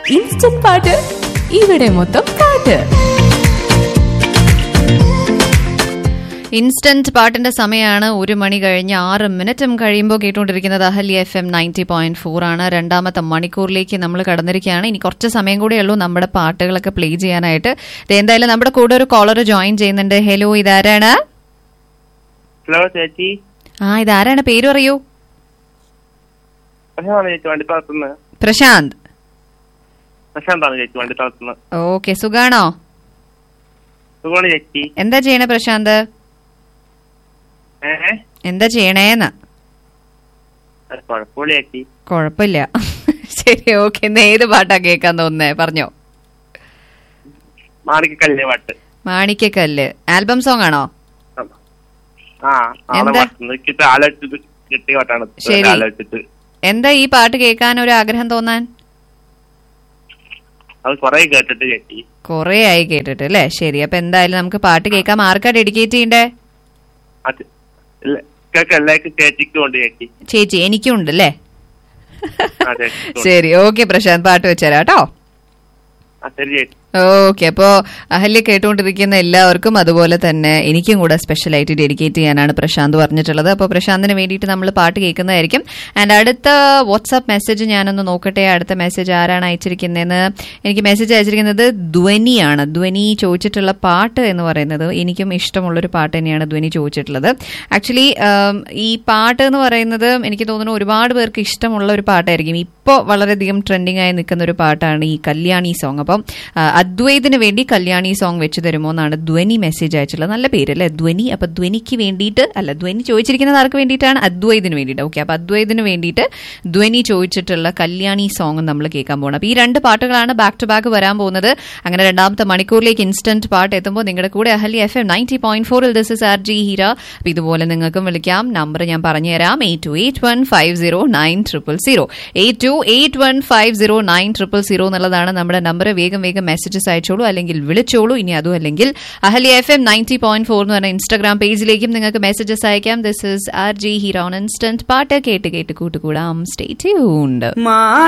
Instant പാട്ട് ഇവിടെ മൊത്തം പാട്ട് ഇൻസ്റ്റന്റ് പാട്ടിന്റെ സമയമാണ് ഒരു മണി കഴിഞ്ഞ് ആറ് മിനിറ്റും കഴിയുമ്പോൾ കേട്ടുകൊണ്ടിരിക്കുന്നത് Ahalya F M ninety point four ആണ് രണ്ടാമത്തെ മണിക്കൂറിലേക്ക് നമ്മൾ കടന്നിരിക്കുകയാണ് ഇനി കുറച്ച് സമയം കൂടെ ഉള്ളൂ നമ്മുടെ പാട്ടുകളൊക്കെ പ്ലേ ചെയ്യാനായിട്ട് ദേ എന്തായാലും നമ്മുടെ കൂടെ ഒരു കോളർ ജോയിൻ ചെയ്യുന്നുണ്ട് ഹലോ ഇതാരാണ് ഹലോ ചേച്ചി ആ ഇതാരാണ് പേര് പറയൂ പ്രശാന്താണ് ചേച്ചി വണ്ടിപ്പാലത്തുനിന്ന് പ്രശാന്ത് പ്രശാന്താണ് ചേച്ചി വണ്ടിപ്പാലത്തുനിന്ന് ഓക്കെ സുഖാണോ സുഖമാണ് ചേച്ചി എന്താ ചെയ്യണേ പ്രശാന്ത് ഏഹ് എന്താ ചെയ്യണേന്ന് കുഴപ്പമില്ല ചേച്ചി കുഴപ്പമില്ല ശരി ഓക്കെ ഇന്ന് ഏത് പാട്ടാ കേൾക്കാൻ തോന്നുന്നേ പറഞ്ഞോ മാണിക്കല്ലേ പാട്ട് മാണിക്കക്കല്ല് ആൽബം സോങ് ആണോ ആ നാളെ എന്താ? പാട്ട് എനിക്കിപ്പോ ആലോചിച്ചിട്ട് കിട്ടിയ പാട്ടാണ് ശരി. ആലോചിച്ചിട്ട് എന്താ ഈ പാട്ട് കേൾക്കാൻ ഒരു ആഗ്രഹം തോന്നാൻ അത് കൊറേ കേട്ടിട്ട് ചേച്ചി കൊറേ ആയി കേട്ടിട്ട് അല്ലേ ശരി അപ്പൊ എന്തായാലും നമുക്ക് പാട്ട് കേൾക്കാം ആർക്കാ ഡെഡിക്കേറ്റ് ചെയ്യണ്ടേ അത് ഇല്ല, കേക്ക് എല്ലാവർക്കും ചേച്ചിക്കും ഉണ്ട് ചേച്ചി ചേച്ചി എനിക്കും ഉണ്ട് അല്ലേ ആ ചേച്ചിക്കും ഉണ്ട്. ശരി ഓക്കെ പ്രശാന്ത് പാട്ട് വെച്ചേരാ കേട്ടോ ആ ശരി ചേച്ചി ഓക്കെ അപ്പോ അഹല്യ കേട്ടുകൊണ്ടിരിക്കുന്ന എല്ലാവർക്കും അതുപോലെ തന്നെ എനിക്കും കൂടെ സ്പെഷ്യൽ ആയിട്ട് ഡെഡിക്കേറ്റ് ചെയ്യാനാണ് പ്രശാന്ത് പറഞ്ഞിട്ടുള്ളത് അപ്പോൾ പ്രശാന്തിന് വേണ്ടിയിട്ട് നമ്മൾ പാട്ട് കേൾക്കുന്നതായിരിക്കും ആൻഡ് അടുത്ത വാട്സാപ്പ് മെസ്സേജ് ഞാനൊന്ന് നോക്കട്ടെ അടുത്ത മെസ്സേജ് ആരാണ് അയച്ചിരിക്കുന്നതെന്ന് എനിക്ക് മെസ്സേജ് അയച്ചിരിക്കുന്നത് ധ്വനിയാണ് ധ്വനി ചോദിച്ചിട്ടുള്ള പാട്ട് എന്ന് പറയുന്നത് എനിക്കും ഇഷ്ടമുള്ളൊരു പാട്ട് തന്നെയാണ് ധ്വനി ചോദിച്ചിട്ടുള്ളത് ആക്ച്വലി ഈ പാട്ട് എന്ന് പറയുന്നത് എനിക്ക് തോന്നുന്നു ഒരുപാട് പേർക്ക് ഇഷ്ടമുള്ള ഒരു പാട്ടായിരിക്കും ഇപ്പോൾ വളരെയധികം ട്രെൻഡിങ് ആയി നിൽക്കുന്ന ഒരു പാട്ടാണ് ഈ കല്യാണി സോങ് അപ്പം ആ, അദ്വൈതിന് വേണ്ടി കല്യാണി സോങ് വെച്ച് തരുമോ എന്നാണ് ധ്വനി മെസ്സേജ് അയച്ചിട്ടുള്ളത് നല്ല പേരല്ലേ ധ്വനി അപ്പൊ ധ്വനിക്ക് വേണ്ടിയിട്ട് അല്ല ധ്വനി ചോദിച്ചിരിക്കുന്നത് ആർക്ക് വേണ്ടിയിട്ടാണ് അദ്വൈതിന് വേണ്ടിയിട്ട് ഓക്കെ അപ്പൊ അദ്വൈതിന് വേണ്ടിയിട്ട് ധ്വനി ചോദിച്ചിട്ടുള്ള കല്യാണി സോങ് നമ്മൾ കേൾക്കാൻ പോകണം അപ്പൊ ഈ രണ്ട് പാട്ടുകളാണ് ബാക്ക് ടു ബാക്ക് വരാൻ പോകുന്നത് അങ്ങനെ രണ്ടാമത്തെ മണിക്കൂറിലേക്ക് ഇൻസ്റ്റന്റ് പാട്ട് എത്തുമ്പോൾ നിങ്ങളുടെ കൂടെ Ahali F M ninety point ഫോറിൽ this is R J Heera അപ്പൊ ഇതുപോലെ നിങ്ങൾക്കും വിളിക്കാം നമ്പർ ഞാൻ പറഞ്ഞുതരാം eight two eight one five zero nine triple zero eight two eight one five zero nine triple zero എന്നുള്ളതാണ് നമ്മുടെ നമ്പർ വേഗം വേഗം മെസ്സേജസ് അയച്ചോളൂ അല്ലെങ്കിൽ വിളിച്ചോളൂ ഇനി അതും അല്ലെങ്കിൽ Ahali F M ninety point four എന്ന് പറഞ്ഞ ഇൻസ്റ്റാഗ്രാം പേജിലേക്കും നിങ്ങൾക്ക് മെസ്സേജസ് അയക്കാം this is R J Heera instant പാട്ട് കേട്ട് കേട്ട് കൂട്ടുകൂടാം സ്റ്റേ ട്യൂൺഡ്